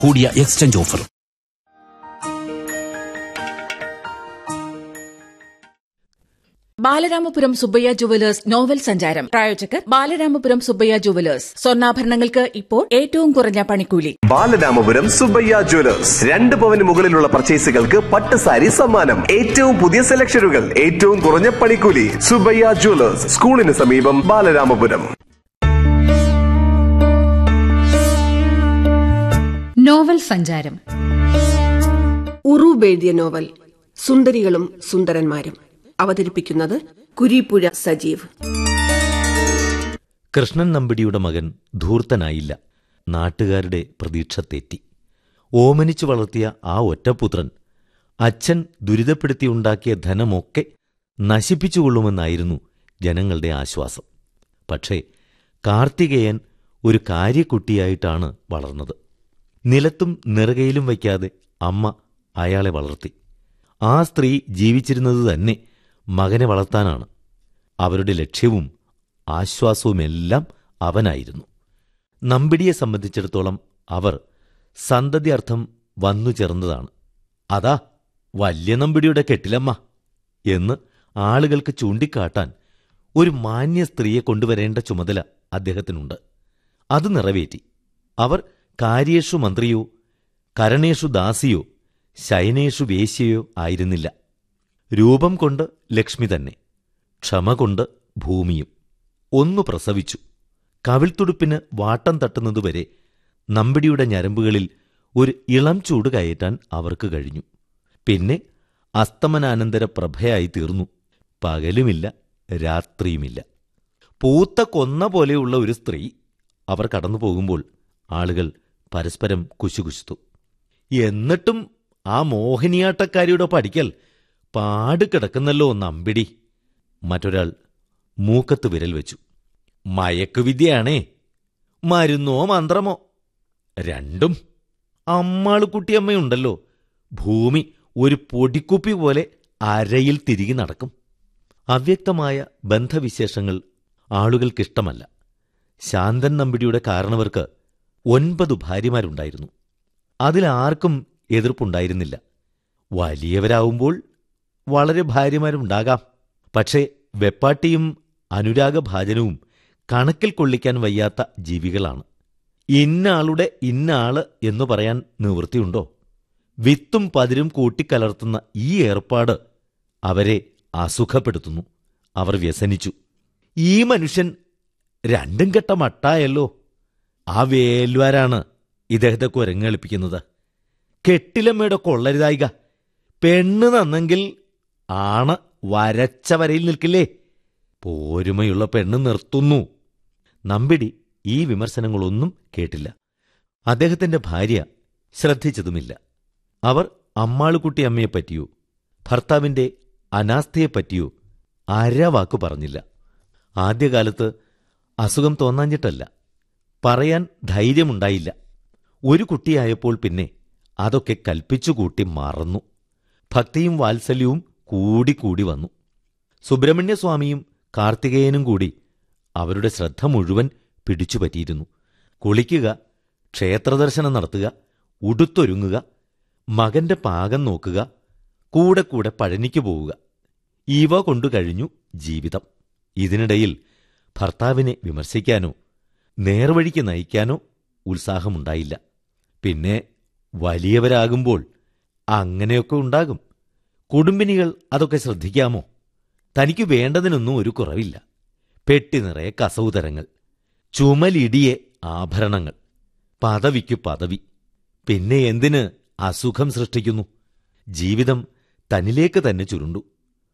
കൂടിയ exchange offer Balaramapuram Subbaiah jewellers novel സഞ്ചാരം പ്രായോജകർ ബാലരാമപുരം സുബ്ബയ്യ ജുവലേഴ്സ് സ്വർണ്ണാഭരണങ്ങൾക്ക് ഇപ്പോൾ ഏറ്റവും കുറഞ്ഞ പണിക്കൂലി ബാലരാമപുരം സുബയ്യ ജ്വല്ലേഴ്സ് രണ്ട് പവന് മുകളിലുള്ള പർച്ചേസുകൾക്ക് പട്ട് സാരി സമ്മാനം ഏറ്റവും പുതിയ സെലക്ഷനുകൾ ഏറ്റവും കുറഞ്ഞ പണിക്കൂലി സുബയ്യ ജ്വല്ലേഴ്സ് സ്കൂളിന് സമീപം ബാലരാമപുരം നോവൽ സഞ്ചാരം ഉറൂബ് എഴുതിയ നോവൽ സുന്ദരികളും സുന്ദരന്മാരും അവതരിപ്പിക്കുന്നത് കുരീപ്പുഴ സജീവ് കൃഷ്ണൻ നമ്പിടിയുടെ മകൻ ധൂർത്തനായില്ല നാട്ടുകാരുടെ പ്രതീക്ഷ തെറ്റി ഓമനിച്ചു വളർത്തിയ ആ ഒറ്റപുത്രൻ അച്ഛൻ ദുരിതപ്പെടുത്തിയുണ്ടാക്കിയ ധനമൊക്കെ നശിപ്പിച്ചുകൊള്ളുമെന്നായിരുന്നു ജനങ്ങളുടെ ആശ്വാസം പക്ഷേ കാർത്തികേയൻ ഒരു കാര്യക്കുട്ടിയായിട്ടാണ് വളർന്നത് നിലത്തും നെറുകയിലും വയ്ക്കാതെ അമ്മ അയാളെ വളർത്തി ആ സ്ത്രീ ജീവിച്ചിരുന്നത് തന്നെ മകനെ വളർത്താനാണ് അവരുടെ ലക്ഷ്യവും ആശ്വാസവുമെല്ലാം അവനായിരുന്നു നമ്പിടിയെ സംബന്ധിച്ചിടത്തോളം അവർ സന്തതിയർത്ഥം വന്നു ചേർന്നതാണ് അതാ വല്യ നമ്പിടിയുടെ കെട്ടിലമ്മ എന്ന് ആളുകൾക്ക് ചൂണ്ടിക്കാട്ടാൻ ഒരു മാന്യ സ്ത്രീയെ കൊണ്ടുവരേണ്ട ചുമതല അദ്ദേഹത്തിനുണ്ട് അത് നിറവേറ്റി അവർ കാര്യേഷു മന്ത്രിയോ കരണേഷു ദാസിയോ ശയനേഷു വേശ്യയോ ആയിരുന്നില്ല രൂപം കൊണ്ട് ലക്ഷ്മി തന്നെ ക്ഷമ കൊണ്ട് ഭൂമിയും ഒന്നു പ്രസവിച്ചു കവിൾത്തുടുപ്പിന് വാട്ടം തട്ടുന്നതുവരെ നമ്പിടിയുടെ ഞരമ്പുകളിൽ ഒരു ഇളം ചൂട് കയറ്റാൻ അവർക്ക് കഴിഞ്ഞു പിന്നെ അസ്തമനാനന്തര പ്രഭയായി തീർന്നു പകലുമില്ല രാത്രിയുമില്ല പൂത്ത കൊന്ന പോലെയുള്ള ഒരു സ്ത്രീ അവർ കടന്നു പോകുമ്പോൾ ആളുകൾ പരസ്പരം കുശുകുശുത്തു എന്നിട്ടും ആ മോഹിനിയാട്ടക്കാരിയുടെ പഠിക്കൽ പാട് കിടക്കുന്നല്ലോ നമ്പിടി മറ്റൊരാൾ മൂക്കത്ത് വിരൽ വെച്ചു മയക്കുവിദ്യയാണേ മരുന്നോ മന്ത്രമോ രണ്ടും അമ്മാളുകുട്ടിയമ്മയുണ്ടല്ലോ ഭൂമി ഒരു പൊടിക്കുപ്പി പോലെ അരയിൽ തിരികെ നടക്കും അവ്യക്തമായ ബന്ധവിശേഷങ്ങൾ ആളുകൾക്കിഷ്ടമല്ല ശാന്തൻ നമ്പിടിയുടെ കാരണവർക്ക് ഒൻപത് ഭാര്യമാരുണ്ടായിരുന്നു അതിലാർക്കും എതിർപ്പുണ്ടായിരുന്നില്ല വലിയവരാവുമ്പോൾ വളരെ ഭാര്യമാരുണ്ടാകാം പക്ഷേ വെപ്പാട്ടിയും അനുരാഗഭാജനവും കണക്കിൽ കൊള്ളിക്കാൻ വയ്യാത്ത ജീവികളാണ് ഇന്നാളുടെ ഇന്നാള് എന്നു പറയാൻ നിവൃത്തിയുണ്ടോ വിത്തും പതിരും കൂട്ടിക്കലർത്തുന്ന ഈ ഏർപ്പാട് അവരെ അസുഖപ്പെടുത്തുന്നു അവർ വ്യസനിച്ചു ഈ മനുഷ്യൻ രണ്ടും കെട്ട മട്ടായല്ലോ ആ വേൽവാരാണ് ഇദ്ദേഹത്തെ കുരങ്ങെളിപ്പിക്കുന്നത് കെട്ടിലമ്മയുടെ കൊള്ളരുതായിക പെണ്ണ് നന്നെങ്കിൽ ആണ് വരച്ച വരയിൽ നിൽക്കില്ലേ പോരുമയുള്ള പെണ്ണ് നിർത്തുന്നു നമ്പിടി ഈ വിമർശനങ്ങളൊന്നും കേട്ടില്ല അദ്ദേഹത്തിന്റെ ഭാര്യ ശ്രദ്ധിച്ചതുമില്ല അവർ അമ്മാളുകുട്ടി അമ്മയെപ്പറ്റിയോ ഭർത്താവിന്റെ അനാസ്ഥയെപ്പറ്റിയോ അരവാക്കു പറഞ്ഞില്ല ആദ്യകാലത്ത് അസുഖം തോന്നാഞ്ഞിട്ടല്ല പറയാൻ ധൈര്യമുണ്ടായില്ല ഒരു കുട്ടിയായപ്പോൾ പിന്നെ അതൊക്കെ കൽപ്പിച്ചുകൂട്ടി മറന്നു ഭക്തിയും വാത്സല്യവും കൂടിക്കൂടി വന്നു സുബ്രഹ്മണ്യസ്വാമിയും കാർത്തികേയനും കൂടി അവരുടെ ശ്രദ്ധ മുഴുവൻ പിടിച്ചുപറ്റിയിരുന്നു കുളിക്കുക ക്ഷേത്രദർശനം നടത്തുക ഉടുത്തൊരുങ്ങുക മകന്റെ പാകം നോക്കുക കൂടെ കൂടെ പഴനിക്ക് പോവുക ഇവ കൊണ്ടു കഴിഞ്ഞു ജീവിതം ഇതിനിടയിൽ ഭർത്താവിനെ വിമർശിക്കാനോ നേർവഴിക്ക് നയിക്കാനോ ഉത്സാഹമുണ്ടായില്ല പിന്നെ വലിയവരാകുമ്പോൾ അങ്ങനെയൊക്കെ ഉണ്ടാകും കുടുംബിനികൾ അതൊക്കെ ശ്രദ്ധിക്കാമോ തനിക്ക് വേണ്ടതിനൊന്നും ഒരു കുറവില്ല പെട്ടി നിറയെ കസവുതരങ്ങൾ ചുമലിടിയെ ആഭരണങ്ങൾ പദവിക്കു പദവി പിന്നെ എന്തിന് അസുഖം സൃഷ്ടിക്കുന്നു ജീവിതം തന്നിലേക്ക് തന്നെ ചുരുണ്ടു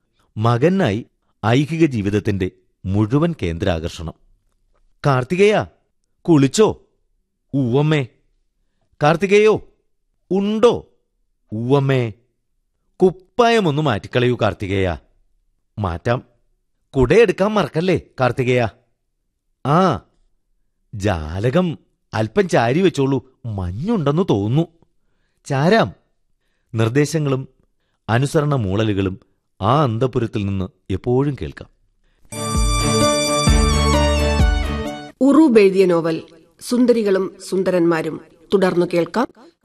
മകനായി ഐഹിക ജീവിതത്തിന്റെ മുഴുവൻ കേന്ദ്രാകർഷണം കാർത്തികേയ കുളിച്ചോ ഉവ്വമ്മേ കാർത്തികേയോ ഉണ്ടോ ഉവ്വമ്മേ കുപ്പായമൊന്നു മാറ്റിക്കളയൂ കാർത്തികേയ മാറ്റാം കുടയെടുക്കാൻ മറക്കല്ലേ കാർത്തികേയ ആ ജാലകം അല്പം ചാരി വെച്ചോളൂ മഞ്ഞുണ്ടെന്നു തോന്നുന്നു ചാരാം നിർദ്ദേശങ്ങളും അനുസരണ മൂളലുകളും ആ അന്തപുരത്തിൽ നിന്ന് എപ്പോഴും കേൾക്കാം ഉറൂബ് എഴുതിയ നോവൽ സുന്ദരികളും സുന്ദരന്മാരും തുടർന്നു കേൾക്കാം